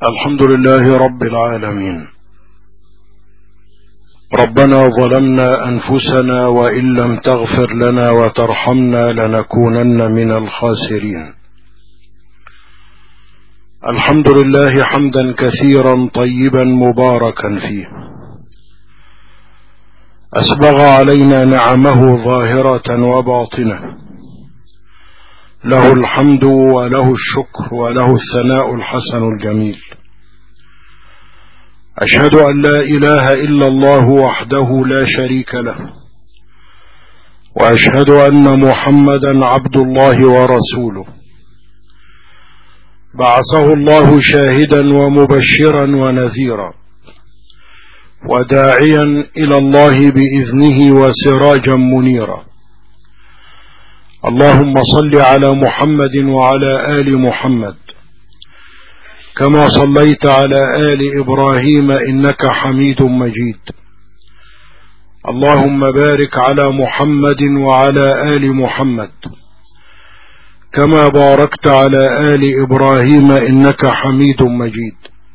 الحمد لله رب العالمين ربنا ظلمنا أنفسنا وإن لم تغفر لنا وترحمنا لنكونن من الخاسرين الحمد لله حمدا كثيرا طيبا مباركا فيه أسبغ علينا نعمه ظاهرة وباطنة له الحمد وله الشكر وله الثناء الحسن الجميل أشهد أن لا إله إلا الله وحده لا شريك له وأشهد أن محمدا عبد الله ورسوله بعثه الله شاهدا ومبشرا ونذيرا وداعيا إلى الله بإذنه وسراجا منيرا اللهم صل على محمد وعلى آل محمد كما صليت على آل إبراهيم إنك حميد مجيد اللهم بارك على محمد وعلى آل محمد كما باركت على آل إبراهيم إنك حميد مجيد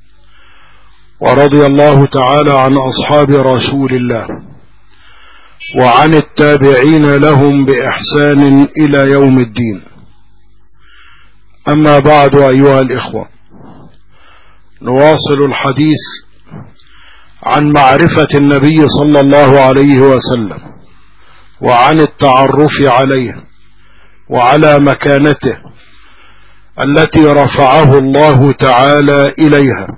ورضي الله تعالى عن أصحاب رسول الله وعن التابعين لهم بإحسان إلى يوم الدين أما بعد أيها الإخوة نواصل الحديث عن معرفة النبي صلى الله عليه وسلم وعن التعرف عليه وعلى مكانته التي رفعه الله تعالى إليها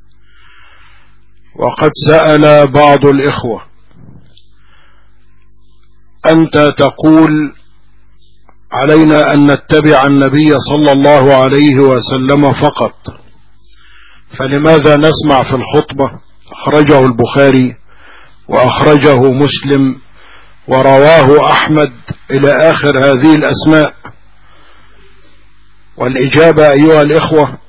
وقد سأل بعض الإخوة أنت تقول علينا أن نتبع النبي صلى الله عليه وسلم فقط فلماذا نسمع في الخطبة أخرجه البخاري وأخرجه مسلم ورواه أحمد إلى آخر هذه الأسماء والإجابة أيها الإخوة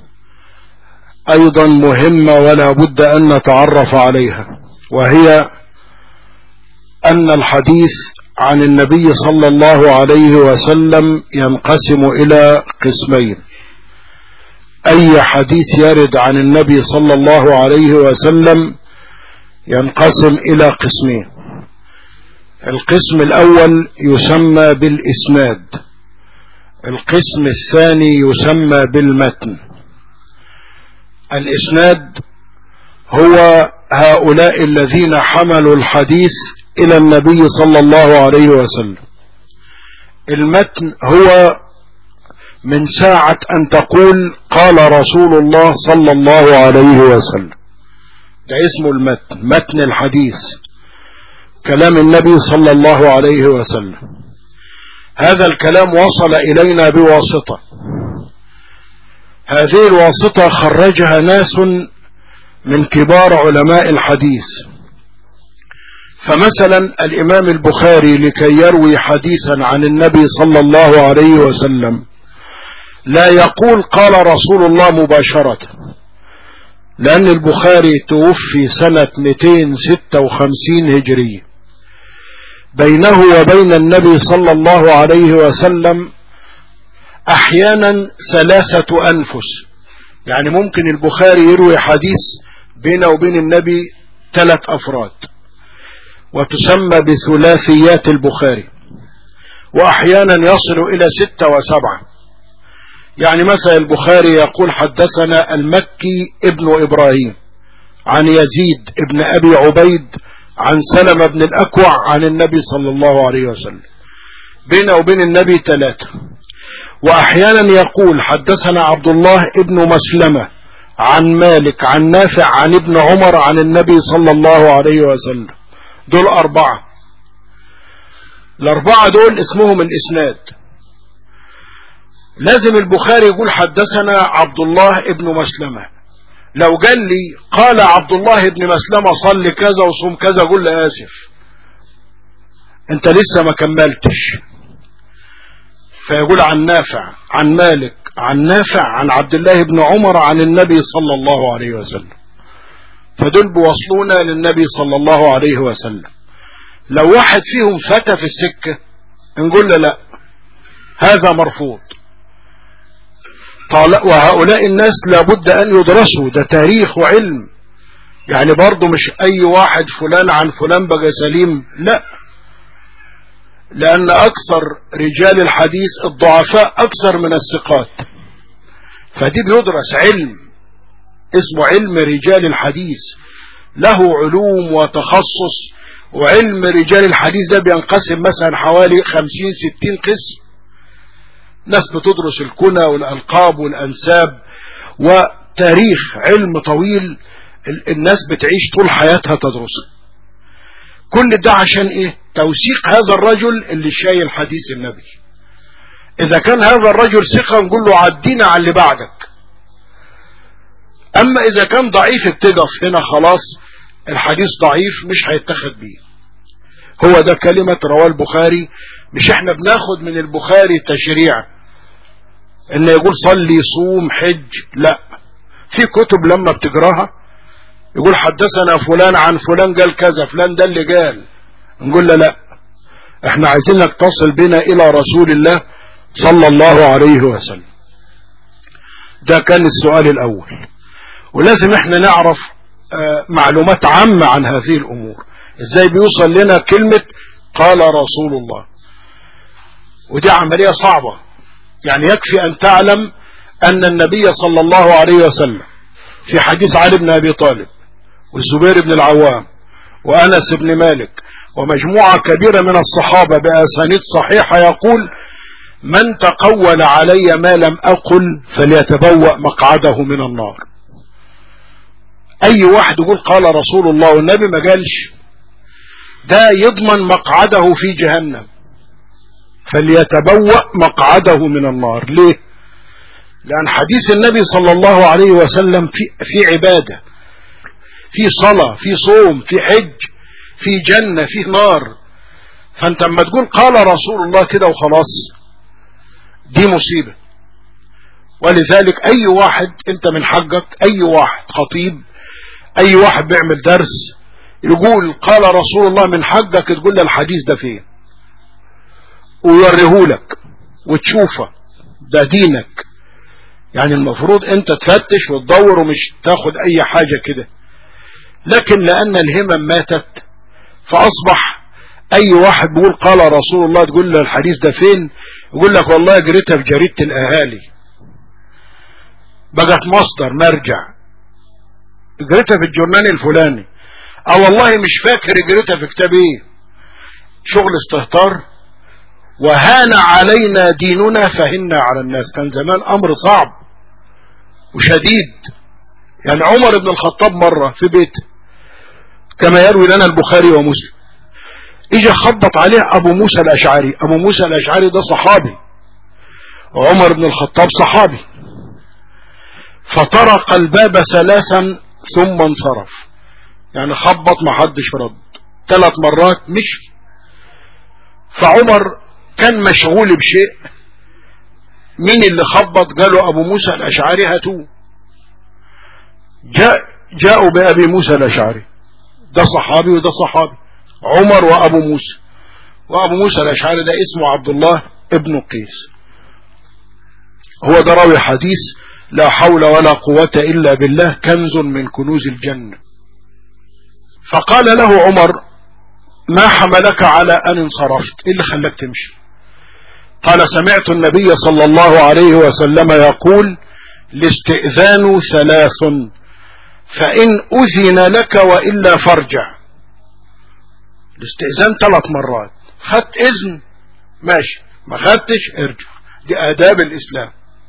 أيضا مهمة ولا بد أن نتعرف عليها وهي أن الحديث عن النبي صلى الله عليه وسلم ينقسم إلى قسمين أي حديث يرد عن النبي صلى الله عليه وسلم ينقسم إلى قسمين القسم الأول يسمى بالإسناد القسم الثاني يسمى بالمتن الإسناد هو هؤلاء الذين حملوا الحديث إلى النبي صلى الله عليه وسلم المتن هو من ساعة أن تقول قال رسول الله صلى الله عليه وسلم ده اسمه المتن متن الحديث كلام النبي صلى الله عليه وسلم هذا الكلام وصل إلينا بواسطة هذه الواسطة خرجها ناس من كبار علماء الحديث فمثلا الإمام البخاري لكي يروي حديثا عن النبي صلى الله عليه وسلم لا يقول قال رسول الله مباشرة لأن البخاري توفي سنة 256 هجرية بينه وبين النبي صلى الله عليه وسلم أحيانا ثلاثة أنفس يعني ممكن البخاري يروي حديث بينه وبين النبي ثلاث أفراد وتسمى بثلاثيات البخاري وأحيانا يصل إلى ستة وسبعة يعني مثلا البخاري يقول حدثنا المكي ابن إبراهيم عن يزيد ابن أبي عبيد عن سلمة بن الأكوع عن النبي صلى الله عليه وسلم بينه وبين النبي ثلاثة وأحيانا يقول حدثنا عبد الله ابن مسلمة عن مالك عن نافع عن ابن عمر عن النبي صلى الله عليه وسلم دول أربعة الأربعة دول اسمهم الإسناد لازم البخاري يقول حدثنا عبد الله ابن مسلمة لو قال لي قال عبد الله ابن مسلمة صل كذا وصوم كذا قول لي آسف انت لسه ما كملتش فيقول عن نافع عن مالك عن نافع عن عبد الله بن عمر عن النبي صلى الله عليه وسلم فدول بوصلونا للنبي صلى الله عليه وسلم لو واحد فيهم فتى في السكة نقول له لا هذا مرفوض وهؤلاء الناس لابد أن يدرسوا ده تاريخ وعلم يعني برضه مش أي واحد فلان عن فلان بقى سليم لا لأن أكثر رجال الحديث الضعفاء أكثر من الثقات فدي بيدرس علم اسمه علم رجال الحديث له علوم وتخصص وعلم رجال الحديث ده بينقسم مثلا حوالي خمسين ستين قسم ناس بتدرس الكنى والألقاب والأنساب وتاريخ علم طويل الناس بتعيش طول حياتها تدرسه كل ده عشان ايه توثيق هذا الرجل اللي شايل حديث النبي اذا كان هذا الرجل ثقة نقول له عدينا على اللي بعدك اما اذا كان ضعيف اتقف هنا خلاص الحديث ضعيف مش هيتخذ بيه هو ده كلمة رواه البخاري مش احنا بناخد من البخاري تشريع ان يقول صلي صوم حج لا في كتب لما بتقراها يقول حدثنا فلان عن فلان قال كذا فلان ده اللي قال نقول له لا احنا عايزينك تصل بنا الى رسول الله صلى الله عليه وسلم ده كان السؤال الاول ولازم احنا نعرف اه معلومات عامة عن هذه الامور ازاي بيوصل لنا كلمة قال رسول الله ودي عملية صعبة يعني يكفي ان تعلم ان النبي صلى الله عليه وسلم في حديث علي بن ابي طالب والزبير بن العوام وأنس بن مالك ومجموعة كبيرة من الصحابة بأسانيد صحيحة يقول من تقول علي ما لم أقل فليتبوأ مقعده من النار أي واحد يقول قال رسول الله والنبي ما قالش ده يضمن مقعده في جهنم فليتبوأ مقعده من النار ليه لأن حديث النبي صلى الله عليه وسلم في, في عبادة في صلاة في صوم في حج في جنة في نار فانت اما تقول قال رسول الله كده وخلاص دي مصيبة ولذلك اي واحد انت من حقك اي واحد خطيب اي واحد بيعمل درس يقول قال رسول الله من حقك تقول له الحديث ده فين ويوريهولك وتشوفه ده دينك يعني المفروض انت تفتش وتدور ومش تاخد اي حاجة كده لكن لأن الهمم ماتت فأصبح أي واحد بيقول قال رسول الله تقول له الحديث ده فين يقول لك والله قريتها في جريدة الأهالي بقت مصدر مرجع قريتها في الجورنال الفلاني اه والله مش فاكر قريتها في كتاب ايه شغل استهتار وهان علينا ديننا فهنا على الناس كان زمان أمر صعب وشديد يعني عمر بن الخطاب مرة في بيته كما يروي لنا البخاري ومسلم اجى خبط عليه ابو موسى الاشعري ابو موسى الاشعري ده صحابي وعمر بن الخطاب صحابي فطرق الباب ثلاثا ثم انصرف يعني خبط ما حدش رد ثلاث مرات مشي فعمر كان مشغول بشيء مين اللي خبط قالوا ابو موسى الاشعري هاتوه جاء جاءوا بابي موسى الاشعري ده صحابي وده صحابي عمر وابو موسى وابو موسى الاشعري ده اسمه عبد الله ابن قيس هو ده راوي حديث لا حول ولا قوة الا بالله كنز من كنوز الجنة فقال له عمر ما حملك على ان انصرفت ايه اللي خلاك تمشي قال سمعت النبي صلى الله عليه وسلم يقول الاستئذان ثلاث فإن أذن لك وإلا فارجع الاستئذان ثلاث مرات خدت إذن ماشي ما خدتش ارجع دي آداب الإسلام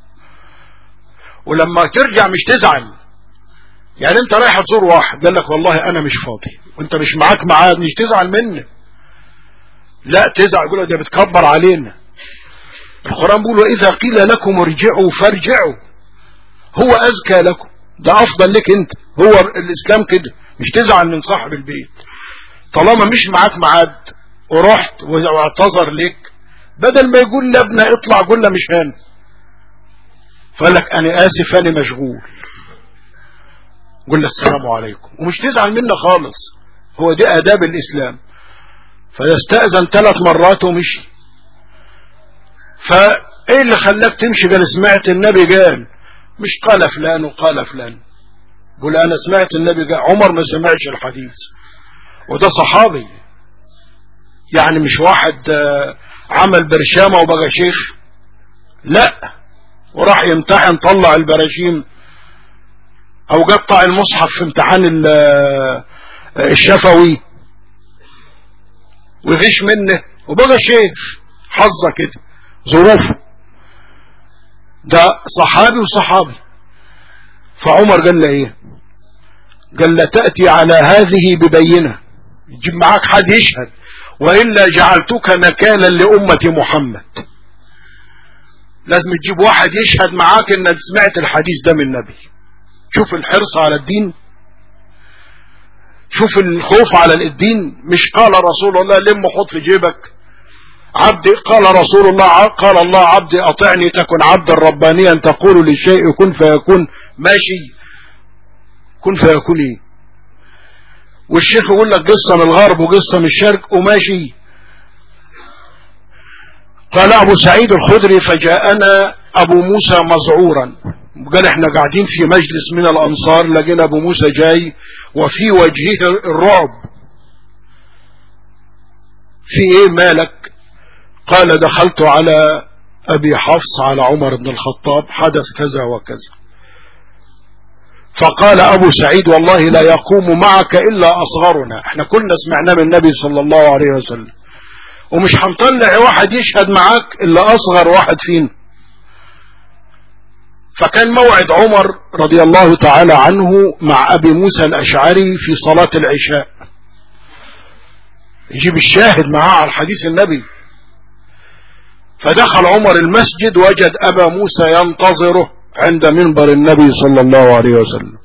ولما ترجع مش تزعل يعني انت رايح تزور واحد قال لك والله انا مش فاضي وانت مش معاك معاه مش تزعل منه لا تزعل يقول ده بتكبر علينا القرآن بيقول وإذا قيل لكم ارجعوا فارجعوا هو أزكى لكم ده افضل لك انت هو الاسلام كده مش تزعل من صاحب البيت طالما مش معاك معاد ورحت واعتذر لك بدل ما يقول لابنه اطلع قول له مش هنا فقال لك انا اسف انا مشغول قول له السلام عليكم ومش تزعل منا خالص هو دي اداب الاسلام فيستأذن ثلاث مرات ومشي ايه اللي خلاك تمشي قال سمعت النبي قال مش قال فلان وقال فلان بقول انا سمعت النبي قال عمر ما سمعش الحديث وده صحابي يعني مش واحد عمل برشامة وبقى شيخ لا وراح يمتحن طلع البراشيم او قطع المصحف في امتحان الشفوي ويغش منه وبقى شيخ حظه كده ظروفه ده صحابي وصحابي فعمر قال له ايه قال له تأتي على هذه ببينة يجيب معاك حد يشهد وإلا جعلتك نكالا لأمة محمد لازم تجيب واحد يشهد معاك انك سمعت الحديث ده من النبي شوف الحرص على الدين شوف الخوف على الدين مش قال رسول الله لم حط في جيبك عبدي قال رسول الله قال الله عبدي أطعني تكن عبدا ربانيا تقول للشيء كن فيكون ماشي كن فيكون ايه والشيخ يقول لك قصة من الغرب وقصة من الشرق وماشي قال أبو سعيد الخدري فجاءنا أبو موسى مزعورا قال احنا قاعدين في مجلس من الأنصار لقينا أبو موسى جاي وفي وجهه الرعب في ايه مالك قال دخلت على أبي حفص على عمر بن الخطاب حدث كذا وكذا فقال أبو سعيد والله لا يقوم معك إلا أصغرنا احنا كنا سمعنا من النبي صلى الله عليه وسلم ومش هنطلع واحد يشهد معاك إلا أصغر واحد فينا فكان موعد عمر رضي الله تعالى عنه مع أبي موسى الأشعري في صلاة العشاء يجيب الشاهد معاه على حديث النبي فدخل عمر المسجد وجد أبا موسى ينتظره عند منبر النبي صلى الله عليه وسلم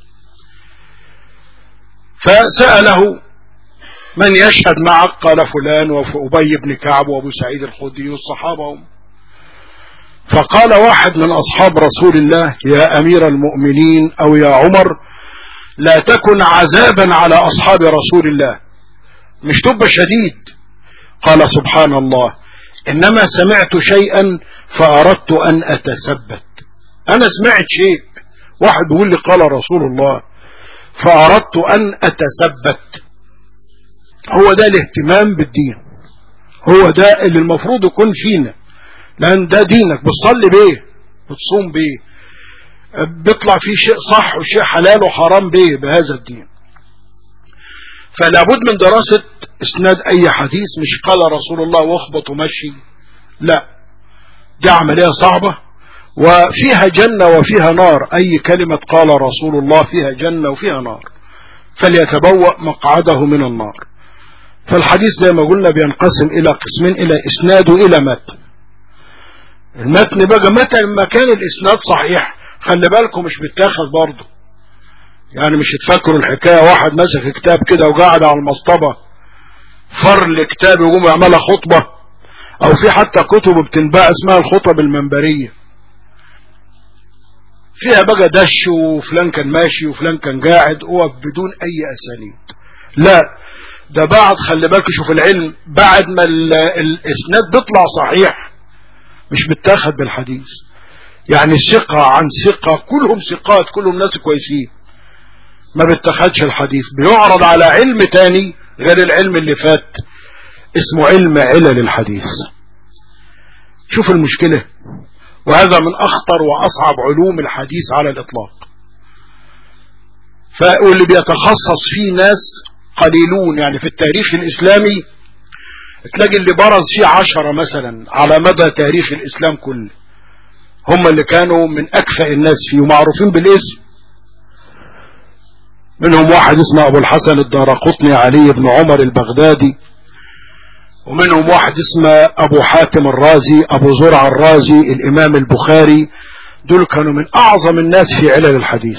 فسأله من يشهد معك قال فلان وأبي بن كعب وأبو سعيد الخدري والصحابة هم فقال واحد من أصحاب رسول الله يا أمير المؤمنين أو يا عمر لا تكن عذابا على أصحاب رسول الله مش تبقى شديد قال سبحان الله إنما سمعت شيئا فأردت أن أتثبت أنا سمعت شيء واحد بيقول لي قال رسول الله فأردت أن أتثبت هو ده الاهتمام بالدين هو ده اللي المفروض يكون فينا لأن ده دينك بتصلي بيه بتصوم بيه بيطلع فيه شيء صح وشيء حلال وحرام بيه بهذا الدين فلا بد من دراسة اسناد اي حديث مش قال رسول الله واخبط ومشي لا دي عملية صعبة وفيها جنة وفيها نار اي كلمة قال رسول الله فيها جنة وفيها نار فليتبوأ مقعده من النار فالحديث زي ما قلنا بينقسم الى قسمين الى اسناد والى متن المتن بقى متى لما كان الاسناد صحيح خلي بالكم مش بيتاخد برضه يعني مش يتفكروا الحكاية واحد مسك كتاب كده وقاعد على المصطبة فر الكتاب يقوم يعملها خطبة او في حتى كتب بتنباع اسمها الخطب المنبرية فيها بقى دش وفلان كان ماشي وفلان كان قاعد وقف بدون اي اسانيد لا ده بعد خلي بالك شوف العلم بعد ما الاسناد بيطلع صحيح مش بتاخد بالحديث يعني ثقة عن ثقة كلهم ثقات كلهم ناس كويسين ما بتاخدش الحديث بيعرض على علم تاني غير العلم اللي فات اسمه علم علل الحديث شوف المشكلة وهذا من أخطر وأصعب علوم الحديث على الإطلاق فاللي بيتخصص فيه ناس قليلون يعني في التاريخ الإسلامي تلاقي اللي برز فيه عشرة مثلا على مدى تاريخ الإسلام كله هم اللي كانوا من أكفأ الناس فيه ومعروفين بالاسم منهم واحد اسمه أبو الحسن الدارقطني علي بن عمر البغدادي ومنهم واحد اسمه أبو حاتم الرازي أبو زرع الرازي الإمام البخاري دول كانوا من أعظم الناس في علل الحديث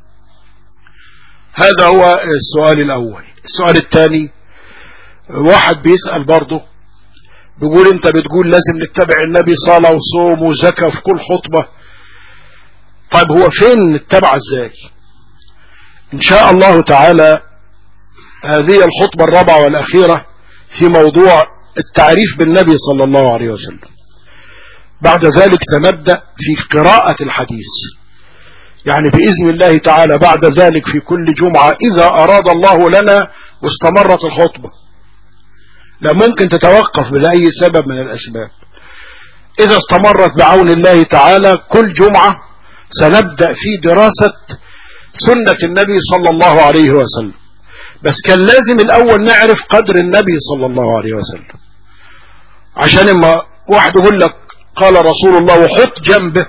هذا هو السؤال الأول السؤال الثاني واحد بيسأل برضه بيقول انت بتقول لازم نتبع النبي صلاة وصوم وزكاة في كل خطبة طيب هو فين نتبع ازاي ان شاء الله تعالى هذه الخطبة الرابعة والأخيرة في موضوع التعريف بالنبي صلى الله عليه وسلم بعد ذلك سنبدأ في قراءة الحديث يعني بإذن الله تعالى بعد ذلك في كل جمعة إذا أراد الله لنا واستمرت الخطبة لا ممكن تتوقف بأي سبب من الأسباب إذا استمرت بعون الله تعالى كل جمعة سنبدأ في دراسة سنة النبي صلى الله عليه وسلم بس كان لازم الأول نعرف قدر النبي صلى الله عليه وسلم عشان اما واحد يقول لك قال رسول الله وحط جنبه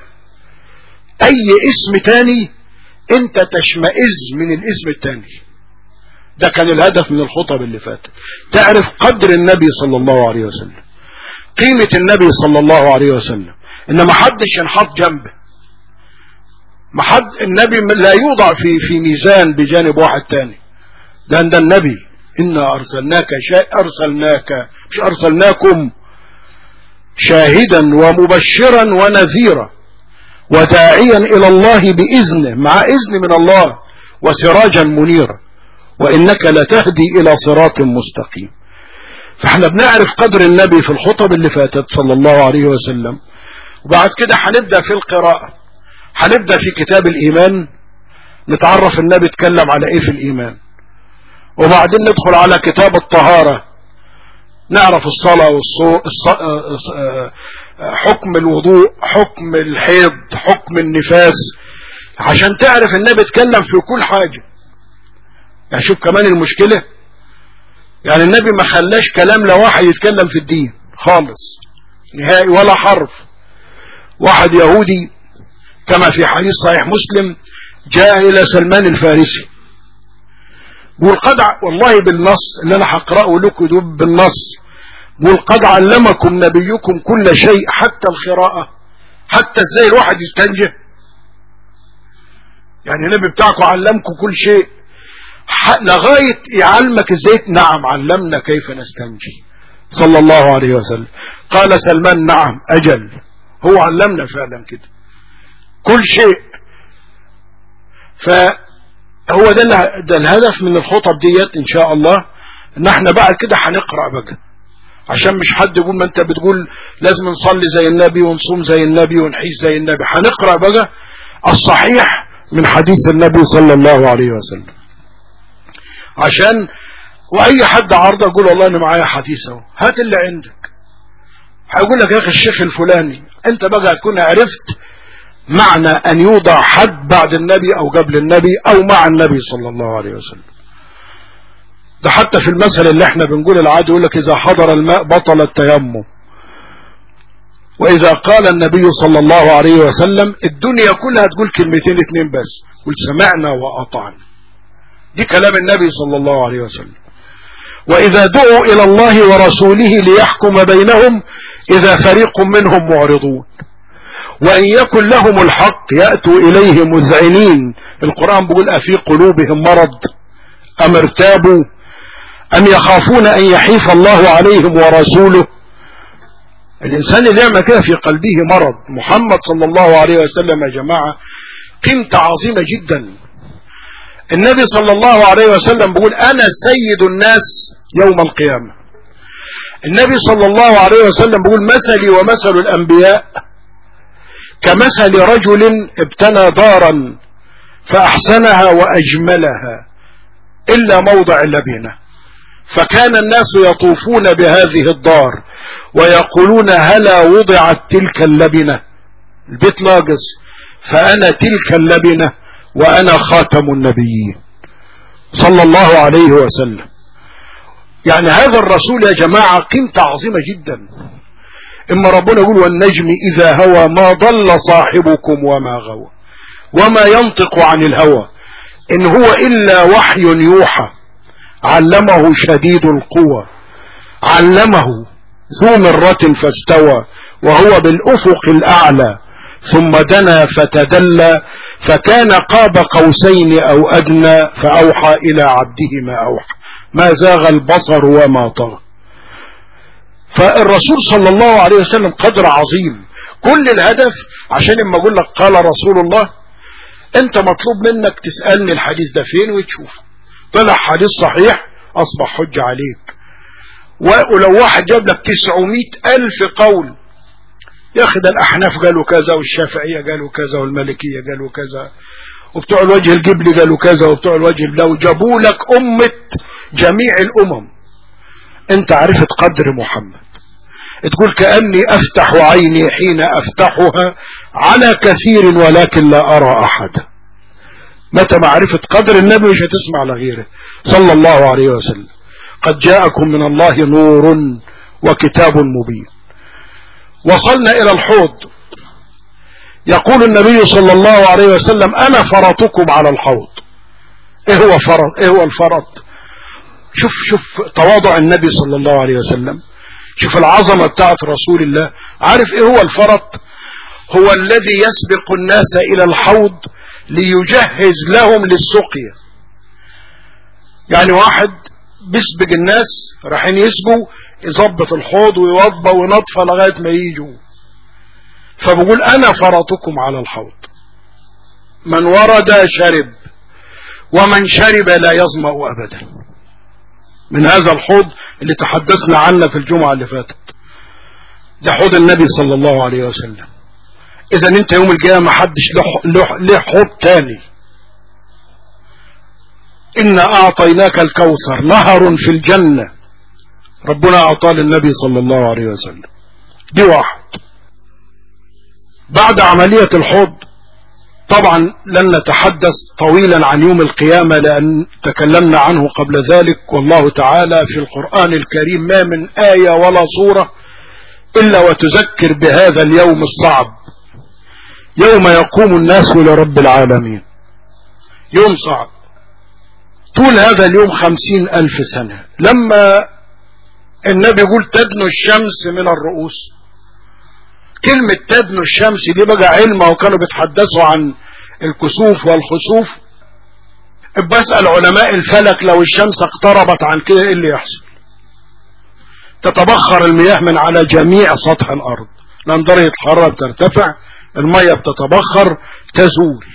أي اسم تاني انت تشمئز من الاسم التاني ده كان الهدف من الخطب اللي فاتت تعرف قدر النبي صلى الله عليه وسلم قيمة النبي صلى الله عليه وسلم ان ما حدش ينحط جنبه ما حد النبي لا يوضع في في ميزان بجانب واحد تاني ده ده النبي إنا أرسلناك شيء أرسلناك مش أرسلناكم شاهدا ومبشرا ونذيرا وداعيا إلى الله بإذنه مع إذن من الله وسراجا منيرا وإنك لتهدي إلى صراط مستقيم فاحنا بنعرف قدر النبي في الخطب اللي فاتت صلى الله عليه وسلم وبعد كده هنبدأ في القراءة هنبدأ في كتاب الإيمان نتعرف النبي اتكلم على ايه في الإيمان وبعدين ندخل على كتاب الطهارة نعرف الصلاة والصو... الص... حكم الوضوء حكم الحيض حكم النفاس عشان تعرف النبي اتكلم في كل حاجة يعني شوف كمان المشكلة يعني النبي ما خلاش كلام لواحد يتكلم في الدين خالص نهائي ولا حرف واحد يهودي كما في حديث صحيح مسلم جاء إلى سلمان الفارسي بيقول قد والله بالنص اللي انا هقراه لكم دول بالنص بيقول قد علمكم نبيكم كل شيء حتى القراءة حتى ازاي الواحد يستنجى يعني النبي بتاعكم علمكم كل شيء لغاية يعلمك ازاي نعم علمنا كيف نستنجي صلى الله عليه وسلم قال سلمان نعم اجل هو علمنا فعلا كده كل شيء ف هو ده, ده الهدف من الخطب ديت ان شاء الله ان احنا بعد كده هنقرا بقى عشان مش حد يقول ما انت بتقول لازم نصلي زي النبي ونصوم زي النبي ونحيش زي النبي هنقرا بقى الصحيح من حديث النبي صلى الله عليه وسلم عشان واي حد عارضه يقول والله انا معايا حديث اهو هات اللي عندك هيقول لك يا اخي الشيخ الفلاني انت بقى تكون عرفت معنى أن يوضع حد بعد النبي أو قبل النبي أو مع النبي صلى الله عليه وسلم ده حتى في المثل اللي احنا بنقول العادي يقول لك إذا حضر الماء بطل التيمم وإذا قال النبي صلى الله عليه وسلم الدنيا كلها تقول كلمتين اتنين بس قل سمعنا وأطعنا دي كلام النبي صلى الله عليه وسلم وإذا دعوا إلى الله ورسوله ليحكم بينهم إذا فريق منهم معرضون وإن يكن لهم الحق يأتوا إليه مذعنين القرآن بيقول أفي قلوبهم مرض أم ارتابوا أم يخافون أن يحيف الله عليهم ورسوله الإنسان اللي يعمل كده في قلبه مرض محمد صلى الله عليه وسلم يا جماعة قيمة عظيمة جدا النبي صلى الله عليه وسلم بيقول أنا سيد الناس يوم القيامة النبي صلى الله عليه وسلم بيقول مثلي ومثل الأنبياء كمثل رجل ابتنى دارا فأحسنها وأجملها إلا موضع اللبنة فكان الناس يطوفون بهذه الدار ويقولون هلا وضعت تلك اللبنة البيت ناقص فأنا تلك اللبنة وأنا خاتم النبيين صلى الله عليه وسلم يعني هذا الرسول يا جماعة قيمة عظيمة جدا إما ربنا يقول والنجم إذا هوى ما ضل صاحبكم وما غوى وما ينطق عن الهوى إن هو إلا وحي يوحى علمه شديد القوى علمه ذو مرة فاستوى وهو بالأفق الأعلى ثم دنا فتدلى فكان قاب قوسين أو أدنى فأوحى إلى عبده ما أوحى ما زاغ البصر وما طغى فالرسول صلى الله عليه وسلم قدر عظيم كل الهدف عشان لما اقول لك قال رسول الله انت مطلوب منك تسألني الحديث ده فين وتشوف طلع حديث صحيح اصبح حجة عليك ولو واحد جاب لك تسعمائة الف قول يا اخي ده الاحناف قالوا كذا والشافعيه قالوا كذا والمالكيه قالوا كذا وبتوع الوجه الجبلي قالوا كذا وبتوع الوجه لو جابوا لك امه جميع الامم انت عرفت قدر محمد تقول كأني أفتح عيني حين أفتحها على كثير ولكن لا أرى أحدا متى معرفة قدر النبي مش هتسمع لغيره صلى الله عليه وسلم قد جاءكم من الله نور وكتاب مبين وصلنا إلى الحوض يقول النبي صلى الله عليه وسلم أنا فرطكم على الحوض إيه هو فرط إيه هو الفرط شوف شوف تواضع النبي صلى الله عليه وسلم شوف العظمة بتاعت رسول الله عارف ايه هو الفرط هو الذي يسبق الناس الى الحوض ليجهز لهم للسقيا يعني واحد بيسبق الناس رايحين يسبوا يظبط الحوض ويوضى وينطفى لغاية ما يجوا فبقول انا فرطكم على الحوض من ورد شرب ومن شرب لا يظمأ ابدا من هذا الحوض اللي تحدثنا عنه في الجمعة اللي فاتت ده حوض النبي صلى الله عليه وسلم اذا انت يوم القيامة محدش له حوض تاني إنا أعطيناك الكوثر نهر في الجنة ربنا أعطاه للنبي صلى الله عليه وسلم دي واحد بعد عملية الحوض طبعا لن نتحدث طويلا عن يوم القيامة لأن تكلمنا عنه قبل ذلك والله تعالى في القرآن الكريم ما من آية ولا صورة إلا وتذكر بهذا اليوم الصعب يوم يقوم الناس لرب العالمين يوم صعب طول هذا اليوم خمسين ألف سنة لما النبي يقول تدنو الشمس من الرؤوس كلمة تدنو الشمس دي بقى علمة وكانوا بيتحدثوا عن الكسوف والخسوف بسأل علماء الفلك لو الشمس اقتربت عن كده ايه اللي يحصل تتبخر المياه من على جميع سطح الارض لان درجة الحرارة بترتفع المية بتتبخر تزول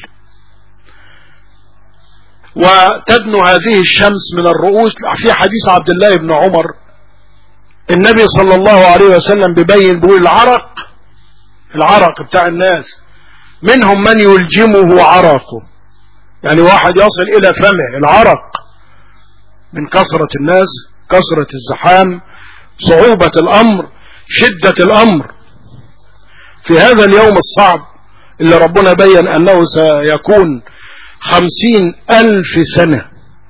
وتدنو هذه الشمس من الرؤوس في حديث عبد الله بن عمر النبي صلى الله عليه وسلم بيبين بيقول العرق العرق بتاع الناس منهم من يلجمه عرقه يعني واحد يصل الى فمه العرق من كثرة الناس كثرة الزحام صعوبة الامر شدة الامر في هذا اليوم الصعب اللي ربنا بين انه سيكون خمسين الف سنة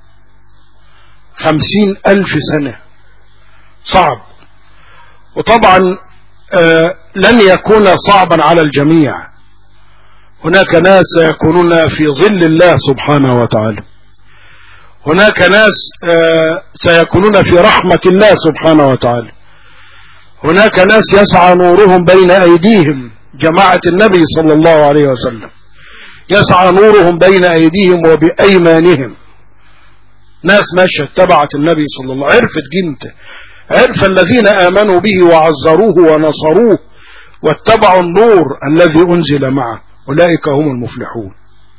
خمسين الف سنة صعب وطبعا آه لن يكون صعبا على الجميع هناك ناس سيكونون في ظل الله سبحانه وتعالى هناك ناس آه سيكونون في رحمة الله سبحانه وتعالى هناك ناس يسعى نورهم بين أيديهم جماعة النبي صلى الله عليه وسلم يسعى نورهم بين أيديهم وبأيمانهم ناس ماشية اتبعت النبي صلى الله عليه وسلم عرفت قيمته عرف الذين آمنوا به وعزروه ونصروه واتبعوا النور الذي أنزل معه أولئك هم المفلحون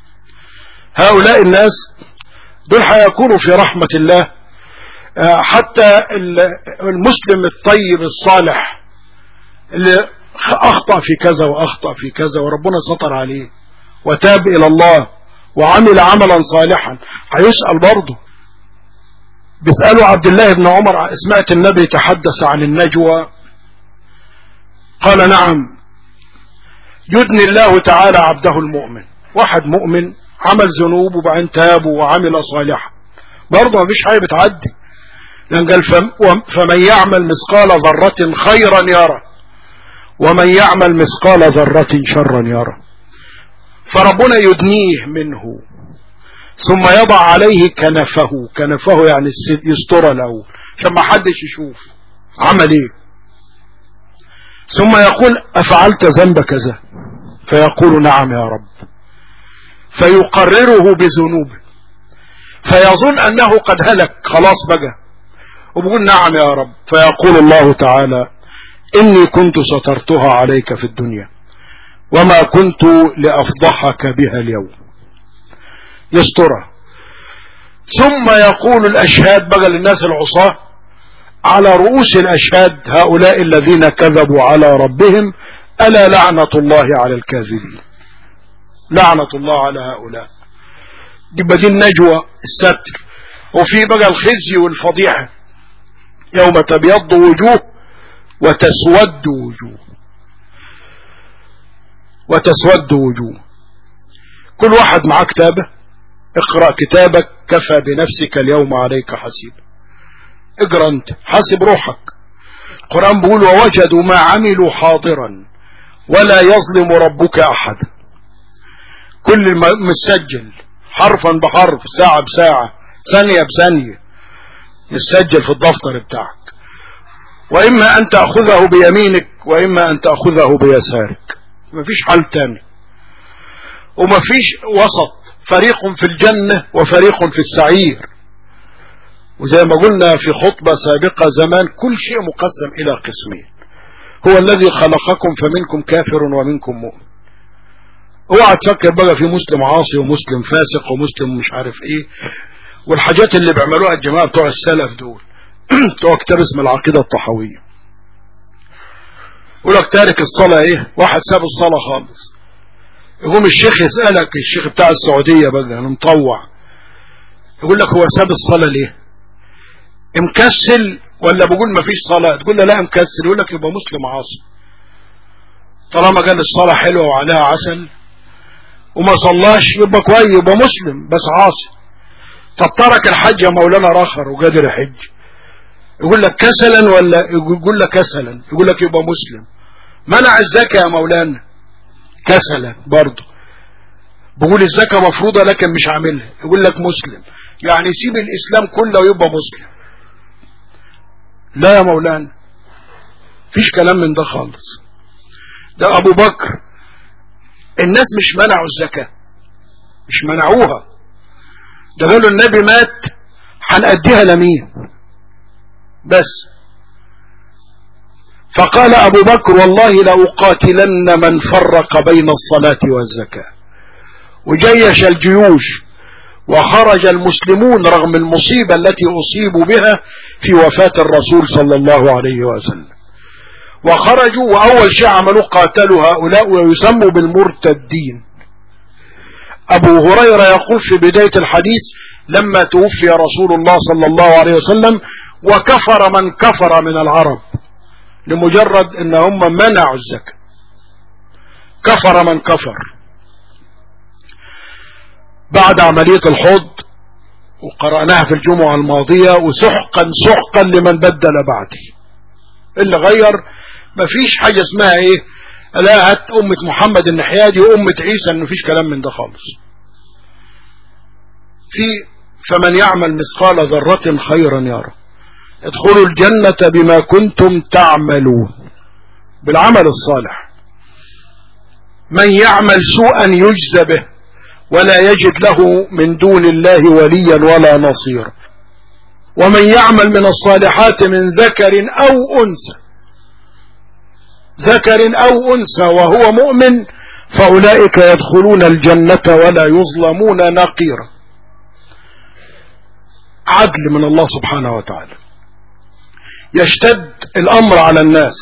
هؤلاء الناس دول هيكونوا في رحمة الله حتى المسلم الطيب الصالح اللي أخطأ في كذا وأخطأ في كذا وربنا سطر عليه وتاب إلى الله وعمل عملا صالحا هيسأل برضه بيسألوا عبد الله بن عمر سمعت النبي يتحدث عن النجوى قال نعم يدني الله تعالى عبده المؤمن واحد مؤمن عمل ذنوب وبعدين تاب وعمل صالحا برضه مفيش حاجه بتعدي لان قال فمن يعمل مثقال ذرة خيرا يرى ومن يعمل مثقال ذرة شرا يرى فربنا يدنيه منه ثم يضع عليه كنفه كنفه يعني يستر له عشان ما حدش يشوف عمل ايه ثم يقول افعلت ذنب كذا فيقول نعم يا رب فيقرره بذنوبه فيظن انه قد هلك خلاص بقى وبقول نعم يا رب فيقول الله تعالى اني كنت سترتها عليك في الدنيا وما كنت لافضحك بها اليوم يسترها ثم يقول الاشهاد بقى للناس العصاة على رؤوس الاشهاد هؤلاء الذين كذبوا على ربهم ألا لعنة الله على الكاذبين لعنة الله على هؤلاء يبقى دي النجوى الستر وفي بقى الخزي والفضيحة يوم تبيض وجوه وتسود وجوه وتسود وجوه كل واحد معاه كتابه اقرأ كتابك كفى بنفسك اليوم عليك حسيب اقرأ انت حاسب روحك القرآن بيقول ووجدوا ما عملوا حاضرا ولا يظلم ربك أحد كل متسجل حرفا بحرف ساعة بساعة ثانية بثانية متسجل في الدفتر بتاعك وإما أن تأخذه بيمينك وإما أن تأخذه بيسارك مفيش حل تاني ومفيش وسط فريق في الجنة وفريق في السعير وزي ما قلنا في خطبة سابقة زمان كل شيء مقسم إلى قسمين هو الذي خلقكم فمنكم كافر ومنكم مؤمن اوعى تفكر بقى في مسلم عاصي ومسلم فاسق ومسلم مش عارف ايه والحاجات اللي بيعملوها الجماعة بتوع السلف دول بتوع كتاب اسم العقيدة الطحوية يقول لك تارك الصلاة ايه واحد ساب الصلاة خالص يقوم الشيخ يسألك الشيخ بتاع السعودية بقى مطوع يقول لك هو ساب الصلاة ليه مكسل ولا بقول ما فيش صلاة تقول له لا مكسل يقول لك يبقى مسلم عاصي طالما قال الصلاة حلوة وعليها عسل وما صلاش يبقى كويس يبقى مسلم بس عاصي طب ترك الحج يا مولانا راخر وقادر يحج يقول لك كسلا ولا يقول لك كسلا يقول لك يبقى مسلم منع الزكاة يا مولانا كسلا برضه بقول الزكاة مفروضة لكن مش عاملها يقول لك مسلم يعني سيب الإسلام كله ويبقى مسلم لا يا مولانا فيش كلام من ده خالص ده أبو بكر الناس مش منعوا الزكاة مش منعوها ده قالوا النبي مات هنأديها لمين بس فقال أبو بكر والله لأقاتلن من فرق بين الصلاة والزكاة وجيش الجيوش وخرج المسلمون رغم المصيبة التي أصيبوا بها في وفاة الرسول صلى الله عليه وسلم وخرجوا وأول شيء عملوا قاتلوا هؤلاء ويسموا بالمرتدين أبو هريرة يقول في بداية الحديث لما توفي رسول الله صلى الله عليه وسلم وكفر من كفر من العرب لمجرد ان هم منعوا الزكاة كفر من كفر بعد عملية الحوض وقرأناها في الجمعة الماضية وسحقا سحقا لمن بدل بعدي اللي غير مفيش حاجة اسمها ايه لا هات أمة محمد النحيادي وأمة عيسى انه فيش كلام من ده خالص في فمن يعمل مثقال ذرة خيرا يرى ادخلوا الجنة بما كنتم تعملون بالعمل الصالح من يعمل سوءا يجزى به ولا يجد له من دون الله وليا ولا نصيرا ومن يعمل من الصالحات من ذكر أو أنثى ذكر أو أنثى وهو مؤمن فأولئك يدخلون الجنة ولا يظلمون نقيرا عدل من الله سبحانه وتعالى يشتد الأمر على الناس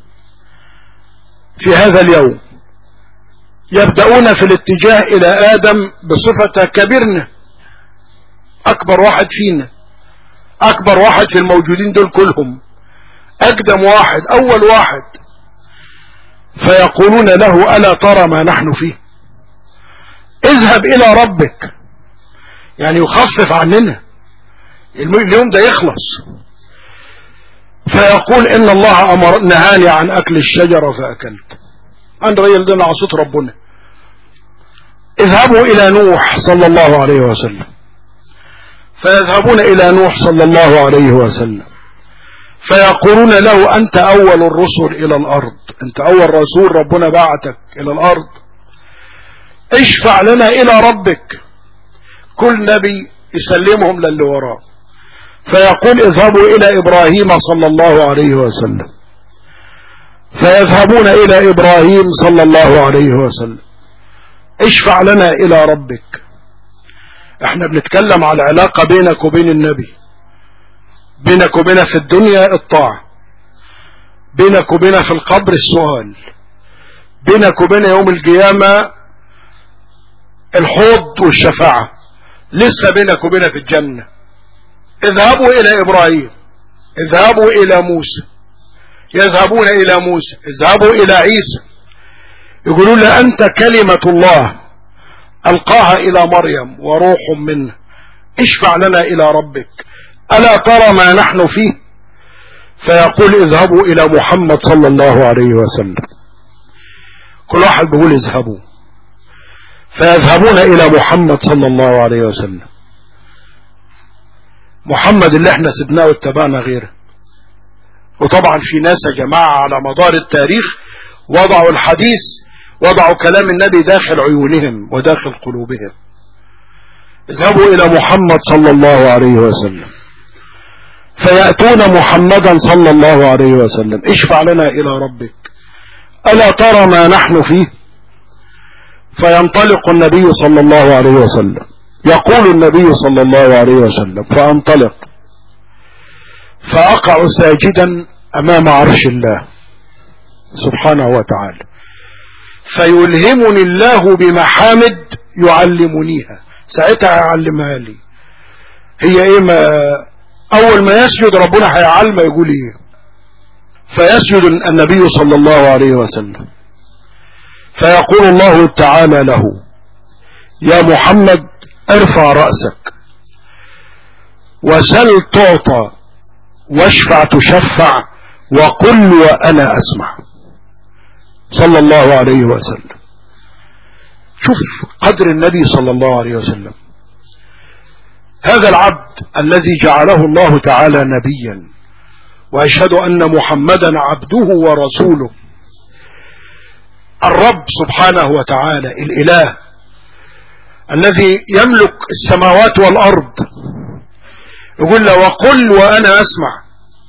في هذا اليوم يبدأون في الاتجاه إلى آدم بصفة كبرنا أكبر واحد فينا أكبر واحد في الموجودين دول كلهم أقدم واحد أول واحد فيقولون له ألا ترى ما نحن فيه اذهب إلى ربك يعني يخفف عننا اليوم ده يخلص فيقول إن الله أمر نهاني عن أكل الشجرة فأكلت أن رجل ده عصيت ربنا اذهبوا إلى نوح صلى الله عليه وسلم فيذهبون إلى نوح صلى الله عليه وسلم فيقولون له أنت أول الرسل إلى الأرض أنت أول رسول ربنا بعتك إلى الأرض اشفع لنا إلى ربك كل نبي يسلمهم للي وراه فيقول اذهبوا إلى إبراهيم صلى الله عليه وسلم فيذهبون إلى إبراهيم صلى الله عليه وسلم اشفع لنا إلى ربك احنا بنتكلم على العلاقة بينك وبين النبي بينك وبينه في الدنيا الطاعة بينك وبينه في القبر السؤال بينك وبين يوم القيامة الحوض والشفاعة لسه بينك وبينها في الجنة اذهبوا الى ابراهيم اذهبوا الى موسى يذهبون الى موسى اذهبوا الى عيسى يقولون له انت كلمة الله القاها الى مريم وروح منه اشفع لنا الى ربك الا ترى ما نحن فيه فيقول اذهبوا الى محمد صلى الله عليه وسلم كل واحد بيقول اذهبوا فيذهبون الى محمد صلى الله عليه وسلم محمد اللي احنا سبناه واتبعنا غيره وطبعا في ناس يا جماعة على مدار التاريخ وضعوا الحديث وضعوا كلام النبي داخل عيونهم وداخل قلوبهم اذهبوا الى محمد صلى الله عليه وسلم فيأتون محمدا صلى الله عليه وسلم اشفع لنا الى ربك ألا ترى ما نحن فيه فينطلق النبي صلى الله عليه وسلم يقول النبي صلى الله عليه وسلم فانطلق فأقع ساجدا أمام عرش الله سبحانه وتعالى فيلهمني الله بمحامد يعلمنيها ساعتها يعلمها لي هي ايه ما اول ما يسجد ربنا هيعلمه يقول ايه فيسجد النبي صلى الله عليه وسلم فيقول الله تعالى له يا محمد ارفع رأسك وسل تعطى واشفع تشفع وقل وأنا أسمع صلى الله عليه وسلم شوف قدر النبي صلى الله عليه وسلم هذا العبد الذي جعله الله تعالى نبيا وأشهد أن محمدا عبده ورسوله الرب سبحانه وتعالى الإله الذي يملك السماوات والأرض يقول له وقل وأنا أسمع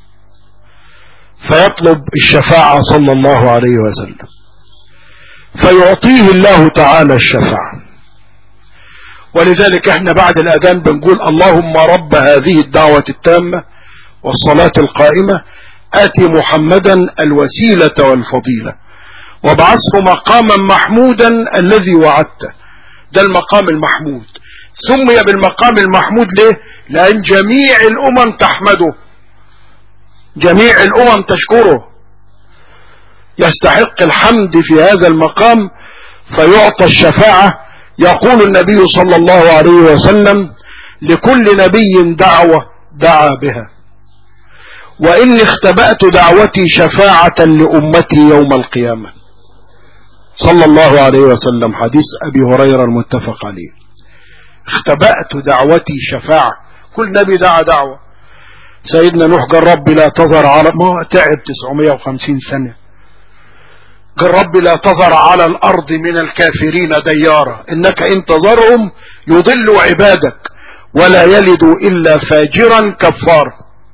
فيطلب الشفاعة صلى الله عليه وسلم فيعطيه الله تعالى الشفاعة ولذلك احنا بعد الأذان بنقول اللهم رب هذه الدعوة التامة والصلاة القائمة آتي محمدا الوسيلة والفضيلة وابعثه مقاما محمودا الذي وعدته ده المقام المحمود سمي بالمقام المحمود ليه لأن جميع الأمم تحمده جميع الأمم تشكره يستحق الحمد في هذا المقام فيعطى الشفاعة يقول النبي صلى الله عليه وسلم لكل نبي دعوة دعا بها وإني اختبأت دعوتي شفاعة لأمتي يوم القيامة صلى الله عليه وسلم حديث أبي هريرة المتفق عليه اختبأت دعوتي شفاعة كل نبي دعا دعوة سيدنا نوح قال ربي لا تظهر على ما تعب 950 سنة قال ربي لا تظهر على الأرض من الكافرين ديارا إنك إن تظهرهم يضل عبادك ولا يلد إلا فاجرا كفارا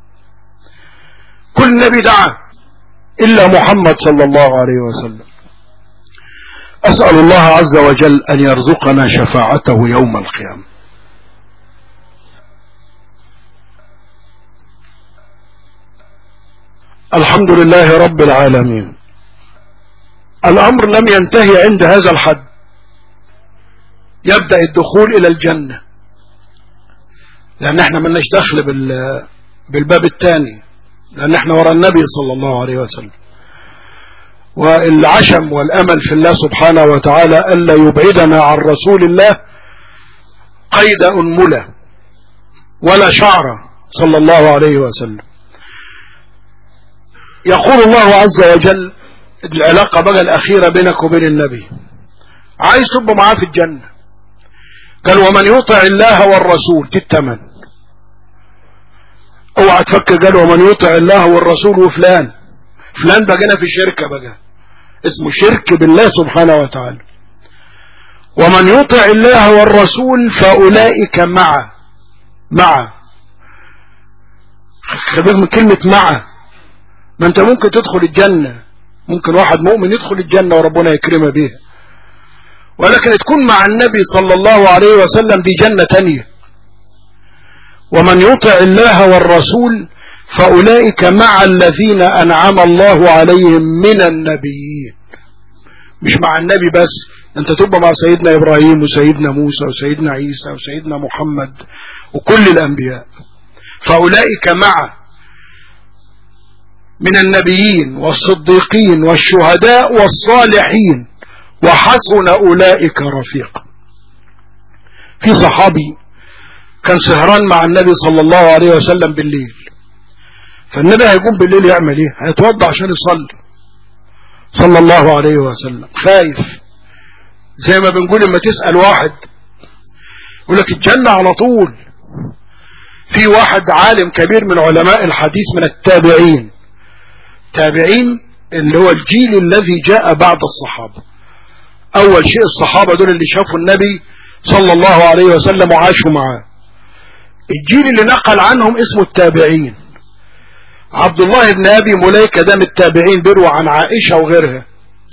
كل نبي دعا إلا محمد صلى الله عليه وسلم أسأل الله عز وجل أن يرزقنا شفاعته يوم القيامة الحمد لله رب العالمين الأمر لم ينتهي عند هذا الحد يبدأ الدخول إلى الجنة لأن احنا ملناش دخل بالباب الثاني لأن احنا وراء النبي صلى الله عليه وسلم والعشم والأمل في الله سبحانه وتعالى ألا يبعدنا عن رسول الله قيد أنملة ولا شعر صلى الله عليه وسلم يقول الله عز وجل العلاقة بقى الأخيرة بينك وبين النبي عايز تبقى معاه في الجنة قال ومن يطع الله والرسول دي التمن اوعى تفكر قال ومن يطع الله والرسول وفلان فلان بقينا في شركة بقى اسمه شرك بالله سبحانه وتعالى ومن يطع الله والرسول فأولئك مع مع خلي من كلمة مع ما انت ممكن تدخل الجنة ممكن واحد مؤمن يدخل الجنة وربنا يكرمه بيها ولكن تكون مع النبي صلى الله عليه وسلم دي جنة تانية ومن يطع الله والرسول فأولئك مع الذين أنعم الله عليهم من النبيين مش مع النبي بس انت تبقى مع سيدنا ابراهيم وسيدنا موسى وسيدنا عيسى وسيدنا محمد وكل الانبياء فاولئك مع من النبيين والصديقين والشهداء والصالحين وحسن اولئك رفيقا في صحابي كان سهران مع النبي صلى الله عليه وسلم بالليل فالنبي هيقوم بالليل يعمل ايه هيتوضع عشان يصلي صلى الله عليه وسلم خايف زي ما بنقول لما تسأل واحد يقول لك الجنة على طول في واحد عالم كبير من علماء الحديث من التابعين تابعين اللي هو الجيل الذي جاء بعد الصحابة اول شيء الصحابة دول اللي شافوا النبي صلى الله عليه وسلم وعاشوا معاه الجيل اللي نقل عنهم اسمه التابعين عبد الله بن ابي مليكة ده من التابعين بيروى عن عائشة وغيرها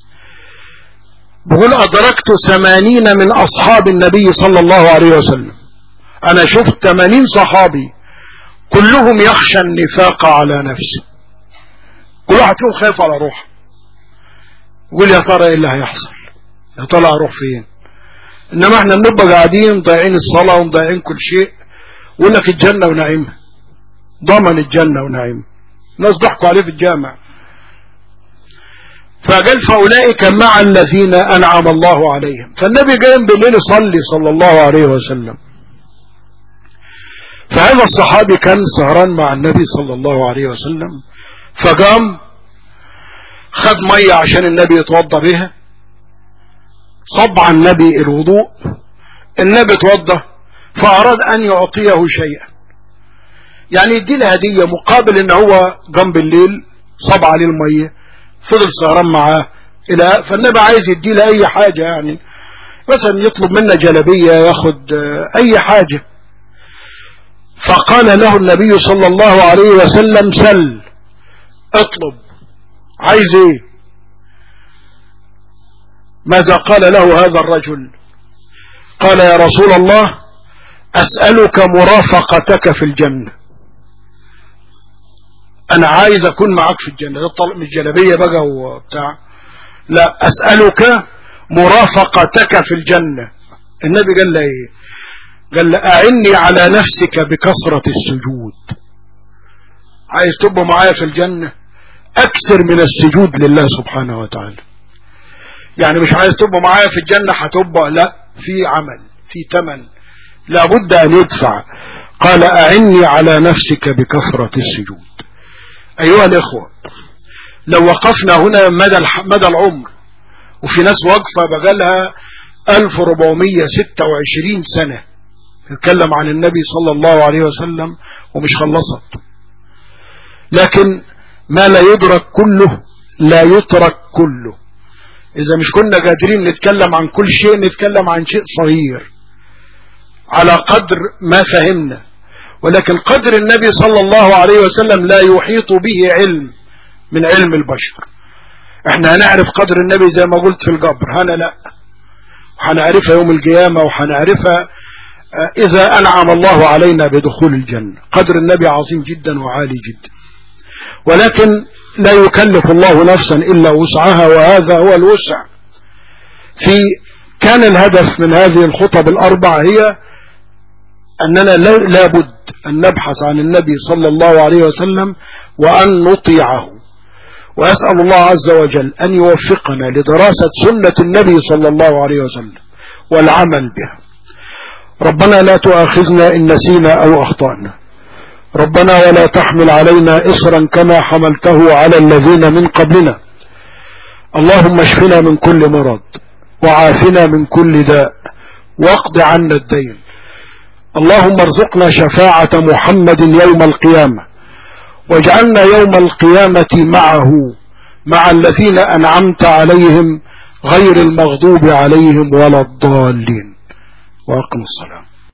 بقول ادركت ثمانين من اصحاب النبي صلى الله عليه وسلم انا شفت ثمانين صحابي كلهم يخشى النفاق على نفسه كل واحد فيهم خايف على روحه يقول يا ترى ايه اللي هيحصل يا ترى اروح فين انما احنا بنبقى قاعدين ضايعين الصلاة ومضيعين كل شيء يقول لك الجنة ونعيمها ضمن الجنة ونعيمها الناس ضحكوا عليه في الجامع فقال فأولئك مع الذين أنعم الله عليهم فالنبي قام بالليل يصلي صلى الله عليه وسلم فهذا الصحابي كان سهران مع النبي صلى الله عليه وسلم فقام خد مية عشان النبي يتوضى بها صب على النبي الوضوء النبي توضى فأراد أن يعطيه شيئا يعني يدي له هدية مقابل ان هو قام بالليل صب عليه المية فضل سهران معاه الى فالنبي عايز يدي له اي حاجة يعني مثلا يطلب منا جلبية ياخد اي حاجة فقال له النبي صلى الله عليه وسلم سل اطلب عايز ايه ماذا قال له هذا الرجل قال يا رسول الله أسألك مرافقتك في الجنة أنا عايز أكون معك في الجنة ده الطلب مش جلبية بقى وبتاع لا أسألك مرافقتك في الجنة النبي قال له إيه قال له أعني على نفسك بكثرة السجود عايز تبقى معايا في الجنة أكثر من السجود لله سبحانه وتعالى يعني مش عايز تبقى معايا في الجنة هتبقى لا في عمل في تمن لابد أن يدفع قال أعني على نفسك بكثرة السجود أيها الإخوة لو وقفنا هنا مدى مدى العمر وفي ناس واقفة بقالها 1426 سنة تتكلم عن النبي صلى الله عليه وسلم ومش خلصت لكن ما لا يدرك كله لا يترك كله إذا مش كنا قادرين نتكلم عن كل شيء نتكلم عن شيء صغير على قدر ما فهمنا ولكن قدر النبي صلى الله عليه وسلم لا يحيط به علم من علم البشر احنا هنعرف قدر النبي زي ما قلت في القبر هنا لا وحنعرفها يوم القيامة وحنعرفها إذا أنعم الله علينا بدخول الجنة قدر النبي عظيم جدا وعالي جدا ولكن لا يكلف الله نفسا إلا وسعها وهذا هو الوسع في كان الهدف من هذه الخطب الأربع هي أننا لابد أن نبحث عن النبي صلى الله عليه وسلم وأن نطيعه وأسأل الله عز وجل أن يوفقنا لدراسة سنة النبي صلى الله عليه وسلم والعمل بها ربنا لا تؤاخذنا إن نسينا أو أخطأنا ربنا ولا تحمل علينا إصرا كما حملته على الذين من قبلنا اللهم اشفنا من كل مرض وعافنا من كل داء واقض عنا الدين اللهم ارزقنا شفاعة محمد يوم القيامة واجعلنا يوم القيامة معه مع الذين أنعمت عليهم غير المغضوب عليهم ولا الضالين وأقم الصلاة